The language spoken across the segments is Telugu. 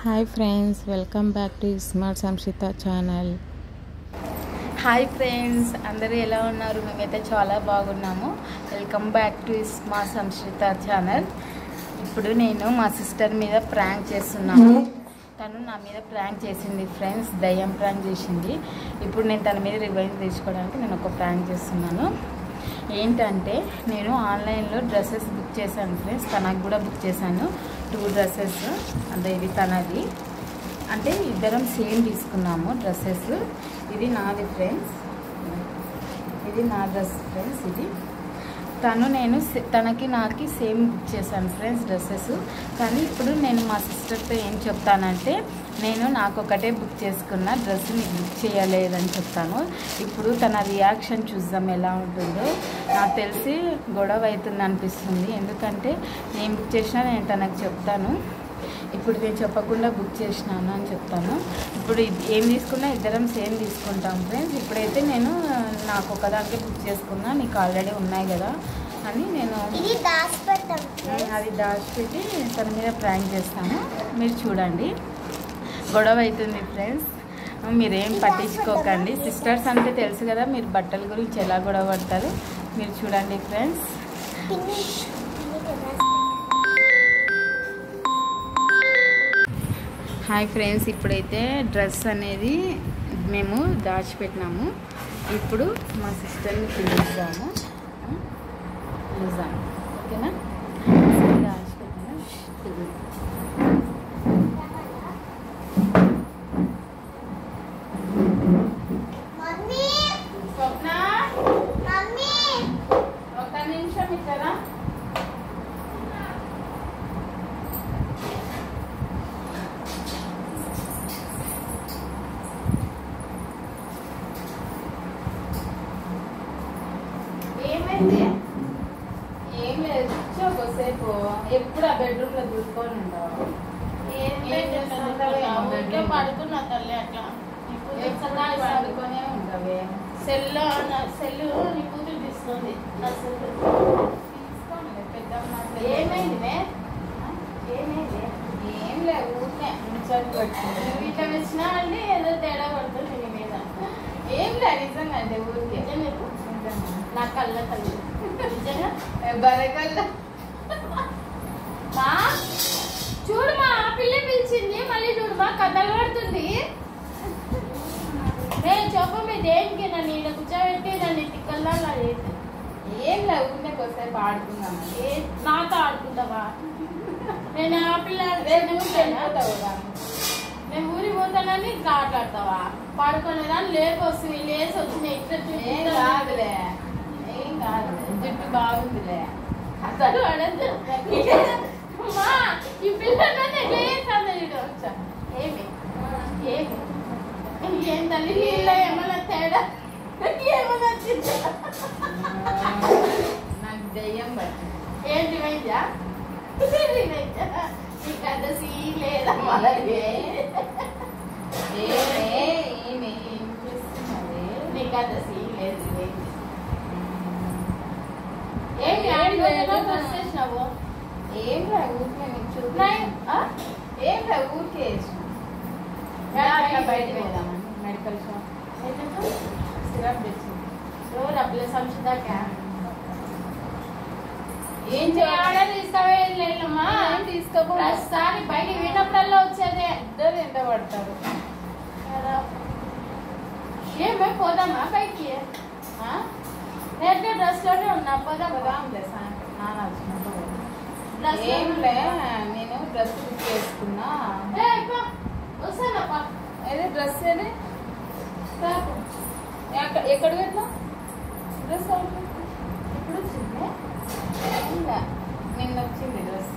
Hi friends welcome back to smart Sankshitha channel hi friends అందరూ ఎలా ఉన్నారు మేమైతే చాలా బాగున్నాము వెల్కమ్ బ్యాక్ టు మా సంస్కృత ఛానల్ ఇప్పుడు నేను మా సిస్టర్ మీద ప్రాంక్ చేస్తున్నాను తను నా మీద ప్రాంక్ చేసింది ఫ్రెండ్స్ దయ్యం ప్రాంక్ చేసింది ఇప్పుడు నేను తన మీద రివైజ్ తీసుకోవడానికి నేను ఒక ప్రాంక్ చేస్తున్నాను ఏంటంటే నేను ఆన్లైన్లో డ్రెస్సెస్ బుక్ చేశాను ఫ్రెండ్స్ తనకు కూడా బుక్ చేశాను టూ డ్రెస్సెస్ అంటే ఇది తనది అంటే ఇద్దరం సేమ్ తీసుకున్నాము డ్రెస్సెస్ ఇది నాది ఫ్రెండ్స్ ఇది నా డ్రెస్ ఫ్రెండ్స్ ఇది తను నేను సే- తనకి నాకి సేమ్ బుక్ చేశాను ఫ్రెండ్స్ డ్రెస్సెస్ కానీ ఇప్పుడు నేను మా సిస్టర్తో ఏం చెప్తానంటే నేను నాకు ఒకటే బుక్ చేసుకున్న డ్రెస్ నీకు బుక్ చేయలేదని చెప్తాను ఇప్పుడు తన రియాక్షన్ చూద్దాం ఎలా ఉంటుందో నాకు తెలిసి గొడవ అవుతుంది అనిపిస్తుంది ఎందుకంటే నేను బుక్ చేసినా నేను తనకు చెప్తాను ఇప్పుడు నేను చెప్పకుండా బుక్ చేసినాను అని చెప్తాను ఇప్పుడు ఇది ఏం తీసుకున్నా ఇద్దరం సేమ్ తీసుకుంటాం ఫ్రెండ్స్ ఇప్పుడైతే నేను నాకు ఒకదానికే బుక్ చేసుకున్నా నీకు ఆల్రెడీ ఉన్నాయి కదా అని నేను ఇది దాచిపెట్టాం అది దాచిపెట్టి తన మీద ప్రాంక్ చేస్తాను మీరు చూడండి గొడవ అవుతుంది ఫ్రెండ్స్ మీరేం పట్టించుకోకండి సిస్టర్స్ అంటే తెలుసు కదా మీరు బట్టల గురించి ఎలా గొడవ పడతారు మీరు చూడండి ఫ్రెండ్స్ పిన్ని హాయ్ ఫ్రెండ్స్ ఇప్పుడైతే డ్రెస్ అనేది మేము దాచిపెట్టినాము ఇప్పుడు మా సిస్టర్ని పిలుస్తాము పిలుస్తాము ఓకేనా సరే, దాచిపెట్టినా పిలుస్తాం. మమ్మీ స్వప్న మమ్మీ ఒక నిమిషం ఇస్తారా ఏమైంది ఏం లేదు కూర్చో కొద్దిసేపు ఎప్పుడు ఆ బెడ్రూమ్ లో దూరుకొని ఉండవు ఏం చేస్తుంటావే ఆ ఊరికే bedroom? పడుకున్నా తల్లి అట్లా నీ కూతురు ఎప్పుడు సదాయి పండుకొనే ఉండవే సెల్ నా సెల్ నీ కూతురు తీస్తుంది నా సెల్ తీసుకోండి పెద్దమ్మ ఏమైంది మే ఏమైంది ఏం లేదు ఊరికే ముచ్చట్లు పట్టుకుంది నువ్వు ఇట్లా వచ్చినా అంటే ఏదో తేడా పడుతుంది నీ మీద ఏం లేదు నిజంగా అంటే ఊరికే నిజమే. నా కళ్ళ తల్లి నిజంగా బరకల్లా మా చూడు మా ఆ పిల్ల పిలిచింది మళ్ళీ చూడు మా కథలు పడుతుంది నేను చెప్పు మీ దేనికి నన్ను ఈడ కూర్చోబెట్టి నన్ను తిక్కల్లా అలా చేసి ఏం లేదు ఊరికే కొద్దిసేపు ఆడుకుందాం ఏ నాతో ఆడుకుంటావా నేను ఆ పిల్ల రేపు నువ్వు వెళ్ళిపోతావు కదా. నేను ఊరి పోతానని ఇట్లా ఆటలాడతావా పడుకునేదాన్ని లేపు వస్తుంది లేచి వచ్చిన ఇట్లా ఏం చూపిస్తాను. కాదులే ఏం కాదు జుట్టు బాగుందిలే అసలు అడద్దు అమ్మా ఈ పిల్ల నన్ను ఎట్లా చేస్తాను ఇటు వచ్చా ఏమి ఏమి ఏం తల్లి నీళ్ళ ఏమన్నా తేడా ఏమన్నా వచ్చిందా నాకు దయ్యం పట్టింది ఏంటి వైద్యా నీకు అంత సీ లేదా ఏమే ఏమే ఏం చేస్తున్నది నీకు అంత సీ లేదు ఏంటి ఆడిపోయినా డ్రెస్ చేసినావు ఏం రా ఊరికే నీకు చూపు నై- ఆ? ఏం రా ఊరికే వేసిన. రా, అట్లా బయటకు వెళ్దామని మెడికల్ షాప్ ఎందుకు? సిరప్ తెచ్చింది ఎవరు అప్పుడే సంచుదాకా ఏం ఇంటి చేయాలి ఆర్డర్ తీసుకోవేళ్ళమ్మా ఏం తీసుకోకుండా ప్రతిసారి బయట వినప్పుడల్లా వచ్చేదే ఇద్దరు ఎంత పడతారు ఏమే పోదామా బయటికి ఆ? నేర్గా డ్రెస్ లోనే ఉన్నా పోదామా పోదాంలే సాయంత్రం నాన్న వచ్చినప్పుడు డ్రెస్ ఏంలే నేను డ్రెస్ బుక్ చేసుకున్నా వస్తానప్పా ఏదే డ్రెస్ ఏది ఎక్కడ ఎక్కడ పెట్టినా డ్రెస్ ఇప్పుడు వచ్చింది ఇంకా నిన్న వచ్చింది డ్రెస్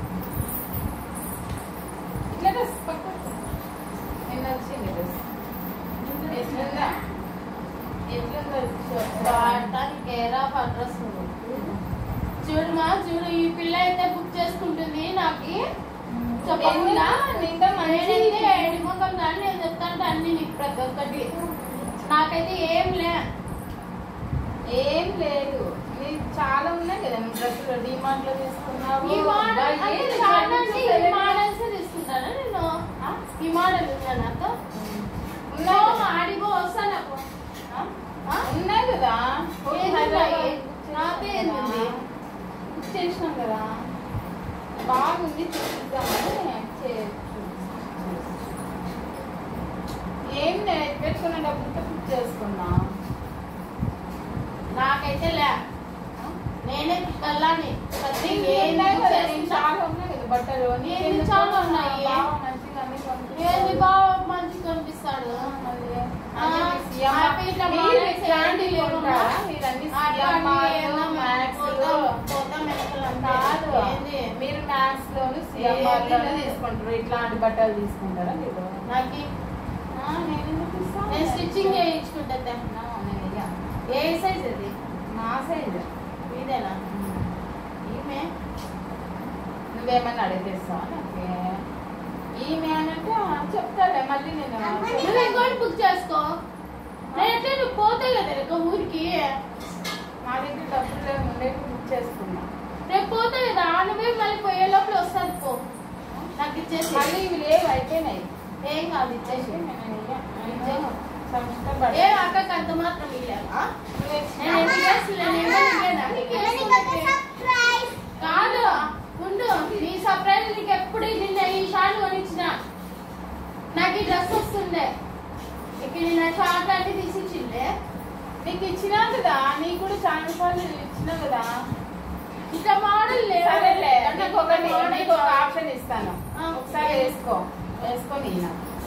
ఇట్లా డ్రెస్ పక్క నిన్న వచ్చింది డ్రెస్ ఎట్లుందా ఎట్లుందో చెప్పు. వాడటానికి కేర్ ఆఫ్ అడ్రస్ చూడమా చూడు ఈ పిల్ల అయితే బుక్ చేసుకుంటుంది నాకు చెప్పకుండా నీతో నేనైతే మంచి ఎడిమొఖం దాన్ని నేను చెప్తాంటే అన్ని నీకు ప్రతి ఒక్కటి నాకైతే ఏం లే ఏం లేదు నీకు చాలా ఉన్నాయి కదా డ్రెస్సులు డిమార్ట్ లో తీసుకున్నావు ఈ మోడల్ అబ్బా, అంటే ఏది చాలా డ్రెస్ అంటే ఈ సెలెక్ట్ మోడల్స్ తీసుకుంటాను నేను ఆ? చేసినాం కదా బాగుంది చూపిద్దామని చే- ఏం నేను పెట్టుకున్న డబ్బులతో బుక్ చేసుకున్నా నాకైతే లే నేనే కల్లాని ప్రతి ఏం ఉన్నాయి కదా, చేసిన నేను చాలా ఉన్నాయి కదా బట్టలు నీకు ఏంది ఎందుకు చాలా ఉన్నాయి? బాగా మంచిగా అన్ని కొనుక్కుంటా. ఏంది బాగా మంచిగా కనిపిస్తాడు మరి ఆ, అన్ని సీఎం హ్యాపీ ఇట్లా మీరు మానేసి ఇట్లాంటివి ఏంటి కొంటారా? లేవమ్మా? మీరు అన్ని అట్లాంటివి సీఎంఆర్, ఏదో మ్యాక్స్ పోతాం, పోతాం వెనకాలంటే. కాదు ఏంది? మీరు మ్యాక్స్ లోను సీఎంఆర్ ఏంది? లోనే తీసుకుంటారు ఇట్లాంటి బట్టలు తీసుకుంటారా మీరు నాకి ఆ, నేను ఎందుకు ఇస్తాను? నేను స్టిచ్చింగ్ చేయించుకుంటా నా, నేను ఇయ్య. ఏ సైజ్ అది నా సైజ్ ఇదేనా ఈమె నువ్వేమన్నా అడిగేస్తావా నాకు ఈమె అనంటే ఆ, చెప్తాలే మళ్ళీ నేను నువ్వు ఇంకోటి బుక్ చేసుకో నేను ఎట్లా నువ్వు పోతే కదా రేపు ఊరికి మా దగ్గర డబ్బులు లేవు ఉండేవి బుక్ చేసుకున్నా రేపు పోతే కదా నువ్వే మళ్ళీ పోయే లోపల వస్తుంది పో నాకు ఇచ్చేసి మళ్ళీ ఇవి లేవు అయిపోయినాయి ఏం కాదు ఇచ్చేసి నేను ఇయ్య. నేను ఇయ్యను. సంస్థ ఏ బట్టలు. అక్కకి అంత మాత్రం ఇల్లేవా నువ్వే నేను ఎన్ని చేస్తున్నా నేను ఇల్లేనా నీకు వేసుకుంటే? సర్ప్రైజ్ కాదు ఉండు నీ సర్ప్రైజ్ నీకు ఎప్పుడు నిన్న ఈ షార్ట్ కొనిచ్చిన నాకు ఈ డ్రెస్ వస్తుండే ఇక నిన్న షార్ట్ అంటే తీసి ఇచ్చిండే నీకు ఇచ్చినా కదా నీకు కూడా చాలా సార్లు ఇచ్చినా కదా ఇట్లా మోడల్ లేదు సరేలే నీకు ఒకటి నీకు ఒక ఆప్షన్ ఇస్తాను ఆ. ఒకసారి వేసుకో వేసుకొని ఈయన.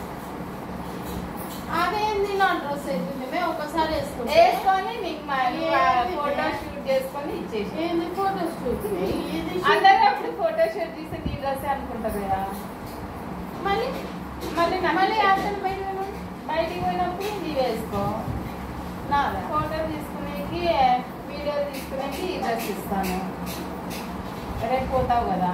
అదేంది నా డ్రెస్ అవుతుంది మేము ఒకసారి వేసుకుంటే వేసుకొని నీకు ఏంది? ఫోటో షూట్ చేసుకొని ఇచ్చేసి ఏంది ఫోటో షూట్ ఇది shoot. అందరూ అప్పుడు ఫోటో షూట్ తీసి నీ డ్రెస్ అనుకుంటారు కదా మళ్ళీ మళ్ళీ నాకు మళ్ళీ చెప్పు. ఆఫ్టర్ బయట పోయినా? బయటికి పోయినప్పుడు ఇది వేసుకో నాదా ఫోటో తీసుకునేకి వీడియో తీసుకునేకి ఈ డ్రెస్ ఇస్తాను రేపు పోతావు కదా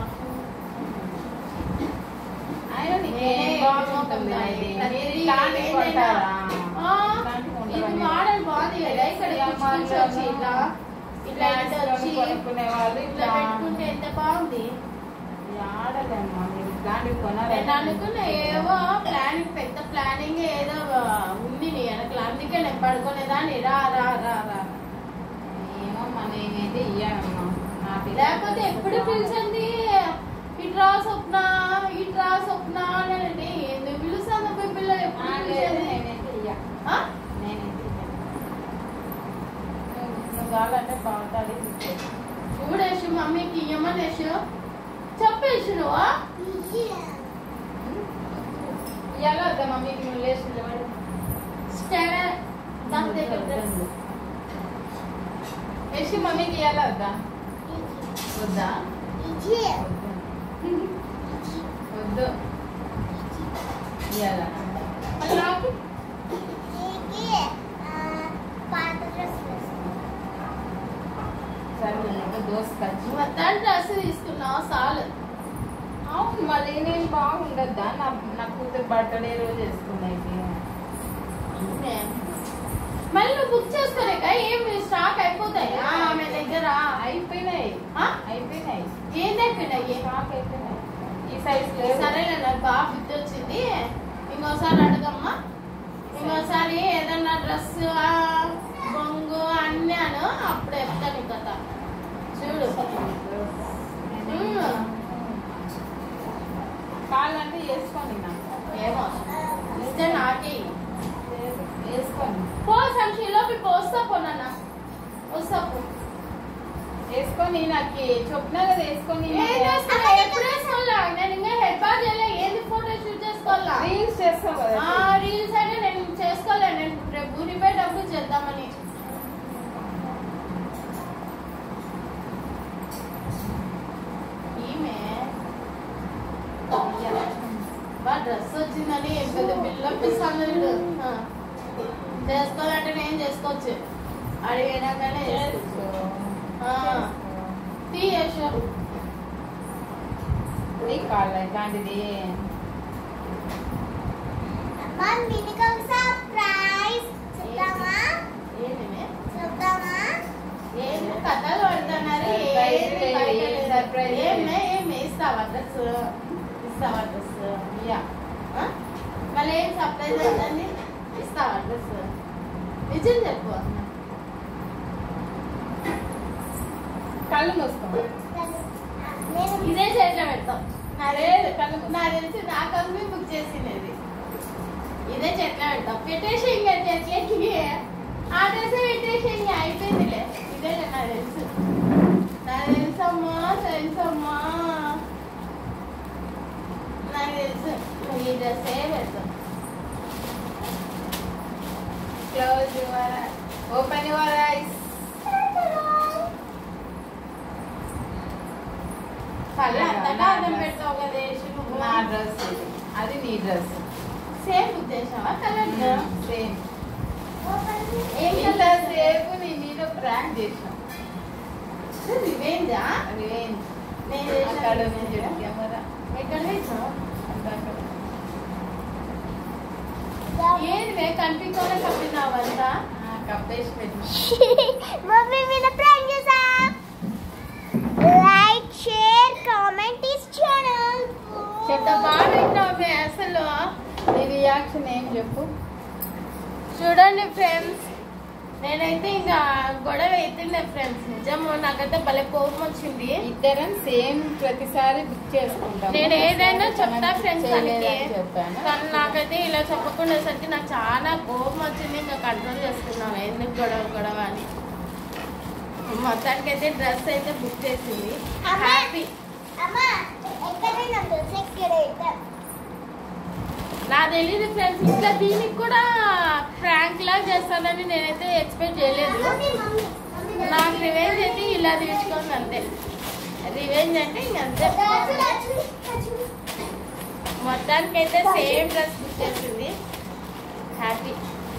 ఆయన నీకు నేనే ఏం బాగుంటుంది బాగుంటుంది. ఇది. ప్రతిదీ మీరు ఇట్లాంటివి ఏదైనా. కొంటారా? ఆ, ఇట్లాంటివి ఇది కొంటారా? మోడల్ బాగుంది కదా ఇక్కడ సిఎంఆర్ కుచ్చు వచ్చి ఇట్లా ఇట్లా మ్యాక్స్ ఇట్లా లోని వచ్చి కొనుక్కునే వాళ్ళు ఇట్లా ఇట్లా పెట్టుకుంటే ఎంత బాగుంది ఆడలేమ్మా మీరు ఇట్లాంటివి కొనాలి నేను అనుకున్న ఏవో ప్లానింగ్ పెద్ద ప్లానింగ్ ఏదో ఉంది నీ వెనకల అందుకే నేను పడుకునేదాన్ని రా రా రా రా ఏమమ్మా నేనైతే ఇయ్యానమ్మా నాకు ఇది లేకపోతే ఎప్పుడు పిలిచింది ఇట్రా స్వప్న ఇట్రా స్వప్న అని ఎందుకు పిలుస్తాను పోయి పిల్లలు ఎప్పుడు ఆ, లేదు, పిలిచేది? నేనైతే ఇయ్య. ఆ? నేనైతే ఇయ్య. నువ్వు- నువ్వు కావాలంటే బాగుంటుంది ఇచ్చేయి. చూడేసు మమ్మీకి ఇయ్యమనేసు చెప్పేసి నువ్వు ఇయ్యాలా వద్దా మమ్మీకి నువ్వు లేచి నిలబడు. స్టాండ్ దాని దగ్గర డ్రెస్. యశు మమ్మీకి ఇయ్యాలా వద్దా వద్దా ఇది వద్దు ఇయ్యాలా మళ్ళీ నాకు ఇది ఆ, పాత డ్రెస్ వేసుకో. సరే నీకు దోశ ఖర్చు మొత్తం డ్రెస్ తీసుకున్నావు చాలు అవును మళ్ళీ నేను బాగుండద్దా నా నా కూతురు బర్త్డే రోజు వేసుకున్నాయి మళ్ళీ నువ్వు బుక్ చేసుకోలేక ఏం స్టాక్ అయిపోతాయా ఆమె దగ్గర అయిపోయినాయి ఆ? అయిపోయినాయి ఏంది అయిపోయినాయి స్టాక్ అయిపోయినాయి ఈ సైజ్ లేదు సరేలే నాకు బాగా బుద్ధి వచ్చింది ఇంకోసారి అడగమ్మా ఇంకోసారి ఏదన్నా డ్రెస్ బొంగు అన్నాను అప్పుడు చెప్తాను ఈ కథ చూడు మ్మ్. కావాలంటే వేసుకోండి నాకు ఏమో ఇస్తే నాకే ఇయ్యి. లేదు, వేసుకోండి పో సంచిలోకి పోస్తా పోనన్న వస్తా పో వేసుకొని నాకు చెప్పినా కదా వేసుకొని ఏం చేస్తున్నా? ఎప్పుడు వేసుకోవాలా నేను ఇంకా హెడ్ బాత్ చేయలే ఏంది ఫోటో షూట్ చేసుకోవాలా రీల్స్ చేస్తావు కదా ఆ, రీల్స్ అయితే నేను చేసుకోలే నేను రేపు ఊరిపోయేటప్పుడు చేద్దామని ఈమె బా డ్రెస్ వచ్చిందని పెద్ద బిల్డప్ ఇస్తాను వీడు. ఆ. చేసుకోవాలంటే నేను చేసుకోవచ్చు అడిగినాకనే చేసుకోవచ్చు ఆ. తీయేసు నీకు కావాలి ఇట్లాంటిది అమ్మా దీనికి ఒక సర్ప్రైజ్ చెప్తామా ఏంటి చెప్తామా ఏంటి కథలు పడుతున్నారు Surprise ఏంటి లేదు, బయట ఏం లేదు. surprise లేదు. ఏమే ఏమి ఇస్తావా డ్రెస్ ఇస్తావా డ్రెస్ యా మళ్ళీ ఏం సర్ప్రైజ్ అవుతుంది ఇస్తావా డ్రెస్ నిజం చెప్పు కళ్ళు మూసుకో నేను ఇదే చేతిలో పెడతాం అదే కళ్ళు నాకు తెలిసి నా కంపెనీ బుక్ చేసినది ఇదే చేతిలో పెడతాం పెట్టేసి ఇంకా చేతిలోకి ఆ డ్రెస్ పెట్టేసి ఇంకా అయిపోయిందిలే ఇదే నాకు తెలుసు నాకు తెలుసమ్మా తెలుసమ్మా నాకు తెలుసు నువ్వు ఈ డ్రెస్సే పెడతాం close your open your eyes కళ్ళు అంతటా అర్థం పెడతావు కదా యేసు నువ్వు నా డ్రెస్ ఇది అది నీ డ్రెస్ సేమ్ బుక్ చేసావా కలర్ సేమ్ ఏం ఇంత కలర్ సేపు నీ మీద ప్రాంక్ చేసాం రివేంజా రివేంజ్ నేను అక్కడ చేసిన నుంచి revenge. కెమెరా ఎక్కడ వేసావు అక్కడ ఏంది కనిపించకుండా కప్పినావంతా కప్పేసి పెట్టి మమ్మీ మీద ప్రాంక్ చేసాం like share comment is channel చెత్త బాగా పెట్టినావు అసలు నీ రియాక్షన్ ఏం చెప్పు చూడండి ఫ్రెండ్స్ నేనైతే ఇంకా గొడవ అవుతుండే ఫ్రెండ్స్ నిజము నాకైతే భలే కోపం వచ్చింది ఇద్దరం సేమ్ ప్రతిసారి బుక్ చేసుకుంటాం నేను ఏదైనా చెప్తా ఫ్రెండ్స్ తనకి చేయలేదని చెప్పాను కానీ నాకైతే ఇలా చెప్పకుండాసరికి నాకు చాలా కోపం వచ్చింది ఇంకా కంట్రోల్ చేసుకున్నాను ఎందుకు గొడవ గొడవ అని మొత్తానికి అయితే డ్రెస్ అయితే బుక్ చేసింది అమ్మా. హ్యాపీ అమ్మా ఎక్కడైనా తెలుసు ఇక్కడ ఇక్కడ నా తెలియదు ఫ్రెండ్స్ ఇట్లా దీనికి కూడా ఫ్రాంక్ లా చేస్తానని నేనైతే ఎక్స్పెక్ట్ చేయలేదు మమ్మీ మమ్మీ మమ్మీ నాకు రివెంజ్ అయితే ఇలా తీసుకోండి అంతే రివెంజ్ అంటే ఇంక అంతే మొత్తానికి అయితే సేమ్ డ్రెస్ బుక్ చేసింది హ్యాపీ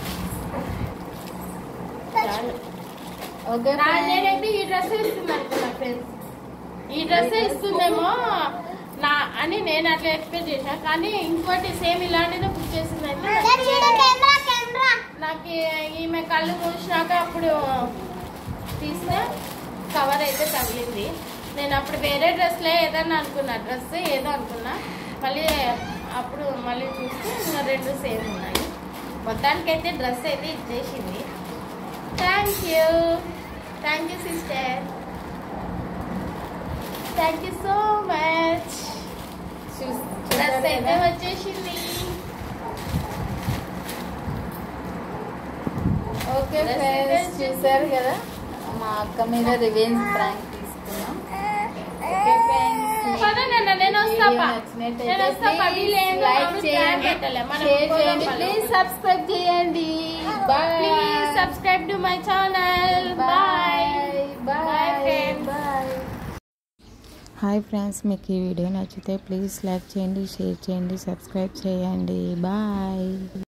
చాలు ఓకే నా నేనైతే ఈ డ్రెస్ ఇస్తుంది అనుకున్నా ఫ్రెండ్స్ ఈ డ్రెస్ ఇస్తుందేమో నా అని నేను అట్లా ఎక్స్పెక్ట్ చేశా కానీ ఇంకోటి సేమ్ ఇలాంటిదే బుక్ చేసింది అయితే చూడు కెమెరా కెమెరా నాకు ఈ- ఈమె కళ్ళు మూసినాక అప్పుడు తీస్తే కవర్ అయితే తగిలింది నేను అప్పుడు వేరే డ్రెస్లే ఏదన్నా అనుకున్నా డ్రెస్ ఏదో అనుకున్నా మళ్ళీ అప్పుడు మళ్ళీ చూస్తే ఇంకా రెండు సేమ్ ఉన్నాయి మొత్తానికి అయితే డ్రెస్ అయితే ఇచ్చేసింది thank you thank you sister thank you so much dress అయితే వచ్చేసింది ఓకే ఫ్రెండ్స్ చూసారు కదా మా అక్క మీద రివెంజ్ ప్రాంక్ తీసుకున్నాం ఓకే ఫ్రెండ్స్ పద నాన్న, నేను వస్తా వీడియో పా. నచ్చినట్టయితే నేను వస్తా పా. please వీళ్ళేందో లైక్ మామిడి చేయండి కాయ పెట్టలే. మనం షేర్ పోదాం చేయండి పలు. ప్లీజ్ సబ్స్క్రైబ్ చేయండి bye please subscribe to my channel bye bye Bye, friends. Bye hi friends మీకు ఈ వీడియో నచ్చితే ప్లీజ్ లైక్ చేయండి షేర్ చేయండి సబ్స్క్రైబ్ చేయండి బాయ్